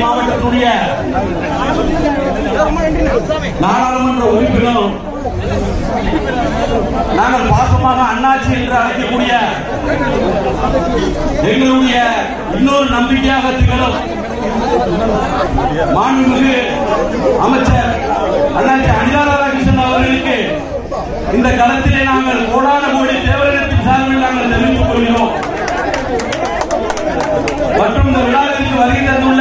மாவட்டத்தினுடைய நாடாளுமன்ற உறுப்பினரும் நாங்கள் பாசமாக அண்ணாச்சி என்று அழைக்கக்கூடிய எங்களுடைய இன்னொரு நம்பிக்கையாக திகழும் மாண்புமிகு அமைச்சர் அண்ணாச்சி அனிதா ராதாகிருஷ்ணன் அவர்களுக்கு இந்த களத்திலே நாங்கள் கோடான கோடி தேவரிடத்தின் சார்பில் நாங்கள் தெரிவித்துக் கொள்கிறோம் மற்றும் இந்த விழாவிற்கு வருகை தந்துள்ள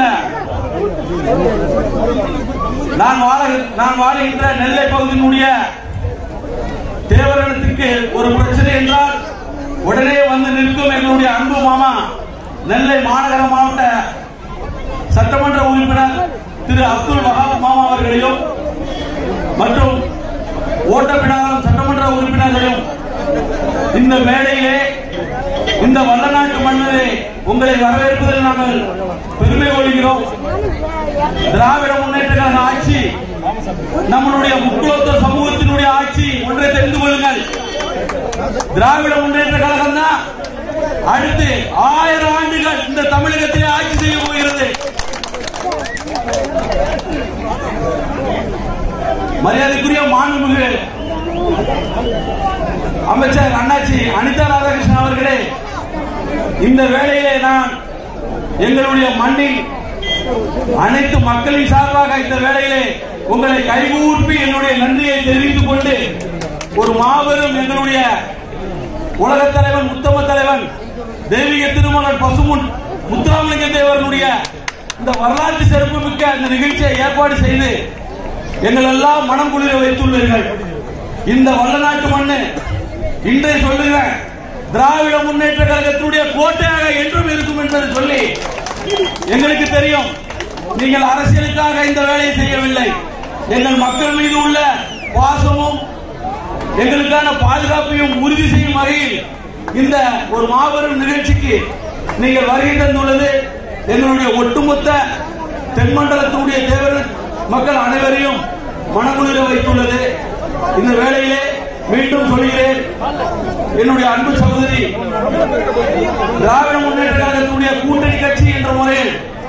நான் வாழ நான் வாழுகின்ற நெல்லை பகுதியினுடைய தேவரணத்துக்கு ஒரு பிரச்சனை என்றால் உடனே வந்து நிற்கும் எங்களுடைய அன்பு மாமா நெல்லை மாநகர மாவட்ட சட்டமன்ற உறுப்பினர் திரு அப்துல் வஹாப் மாமா அவர்களையும் மற்றும் ஓட்டப்பிடாரம் சட்டமன்ற உறுப்பினர்களையும் இந்த மேடையிலே இந்த வல்லநாட்டு மண்ணிலே உங்களை வரவேற்பதில் நாங்கள் பெருமை கொள்கிறோம் திராவிட முன்னேற்ற கழக ஆட்சி நம்மளுடைய முக்குலத்தோர் சமூகத்தினுடைய ஆட்சி ஒன்றை தெரிந்து கொள்ளுங்கள் திராவிட முன்னேற்ற கழகம் தான் அடுத்து ஆயிரம் ஆண்டுகள் இந்த தமிழகத்திலே ஆட்சி செய்ய போகிறது மரியாதைக்குரிய மாண்புமிகு அமைச்சர் அண்ணாச்சி அனிதா ராதாகிருஷ்ணன் அவர்களே இந்த வேளையிலே நான் எங்களுடைய மண்ணின் அனைத்து மக்களின் சார்பாக இந்த வேளையிலே உங்களை கைகூப்பி என்னுடைய நன்றியை தெரிவித்துக் கொண்டு ஒரு மாபெரும் எங்களுடைய உலகத் தலைவன் உத்தம தலைவன் தெய்வீக திருமலர் பசுமுன் முத்துராமலிங்க தேவரனுடைய இந்த வரலாற்று சிறப்பு மிக்க இந்த நிகழ்ச்சியை ஏற்பாடு செய்து எங்கள் எல்லாம் மனம் குளிர வைத்துள்ளீர்கள் இந்த வல்லநாட்டு மண்ணு இன்றை சொல்லுகிறேன் திராவிட முன்னேற்ற கழகத்தினுடைய கோட்டையாக என்றும் இருக்கும் என்பதை சொல்லி எங்களுக்கு தெரியும் நீங்கள் அரசியலுக்காக இந்த வேலையை செய்யவில்லை எங்கள் மக்கள் மீது உள்ள பாசமும் எங்களுக்கான பாதுகாப்பையும் உறுதி செய்யும் வகையில் இந்த ஒரு மாபெரும் நிகழ்ச்சிக்கு நீங்கள் வருகை தந்துள்ளது எங்களுடைய ஒட்டுமொத்த தென்மண்டலத்தினுடைய தேவர் மக்கள் அனைவரையும் மனக்குளிர வைத்துள்ளது இந்த வேளையிலே மீண்டும் சொல்கிறேன் என்னுடைய அன்பு சகோதரி திராவிட முன்னேற்ற கழகத்தினுடைய கூட்டணி கட்சி என்ற முறையில்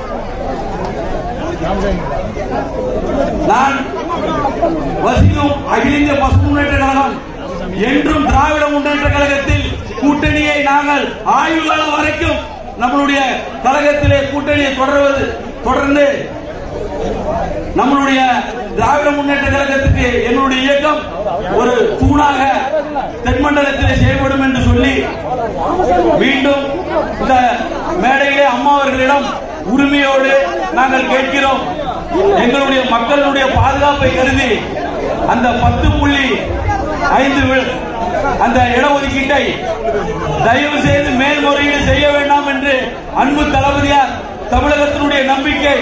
நான் வசிக்கும் அகில இந்திய பசு முன்னேற்ற கழகம் என்றும் திராவிட முன்னேற்ற கழகத்தில் கூட்டணியை நாங்கள் ஆய்வு காலம் வரைக்கும் நம்மளுடைய கழகத்திலே கூட்டணியை தொடர்வது தொடர்ந்து நம்மளுடைய திராவிட முன்னேற்ற கழகத்துக்கு என்னுடைய இயக்கம் ஒரு தூணாக தென்மண்டலத்திலே செயல்படும் என்று சொல்லி மீண்டும் இந்த மேடையிலே அம்மா அவர்களிடம் உரிமையோடு நாங்கள் கேட்கிறோம் எங்களுடைய மக்களுடைய பாதுகாப்பை கருதி அந்த பத்து புள்ளி ஐந்து வி- அந்த இடஒதுக்கீட்டை தயவு செய்து மேல்முறையீடு செய்ய வேண்டாம் என்று அன்பு தளபதியார் தமிழகத்தினுடைய நம்பிக்கை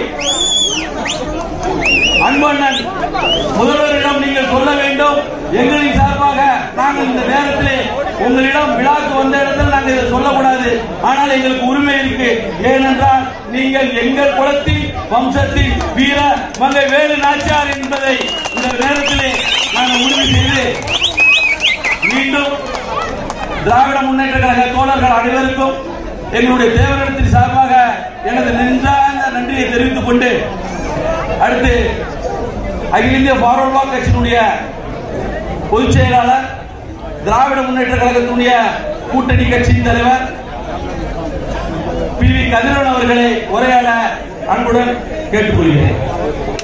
அன்பண்ணன் முதல்வரிடம் நீங்கள் சொல்ல வேண்டும் எங்களின் சார்பாக நாங்கள் இந்த நேரத்திலே உங்களிடம் விழாக்கு வந்த இடத்தில் நாங்கள் இதை சொல்லக்கூடாது ஆனால் எங்களுக்கு உரிமை இருக்கு ஏனென்றால் நீங்கள் எங்கள் குலத்தின் வம்சத்தின் வீர மங்கை வேலு நாச்சியார் என்பதை இந்த நேரத்திலே நாங்கள் உறுதி செய்து மீண்டும் திராவிட முன்னேற்ற கழக தோழர்கள் அனைவருக்கும் எங்களுடைய தேவரிடத்தின் சார்பாக எனது நெஞ்சார்ந்த நன்றியை தெரிவித்துக் கொண்டு அடுத்து அகில இந்திய ஃபார்வர்ட் பிளாக் கட்சியினுடைய பொதுச் செயலாளர் திராவிட முன்னேற்ற கழகத்தினுடைய கூட்டணி கட்சியின் தலைவர் பி வி கதிரவன் அவர்களை உரையாட அன்புடன் கேட்டுக்கொள்கிறேன்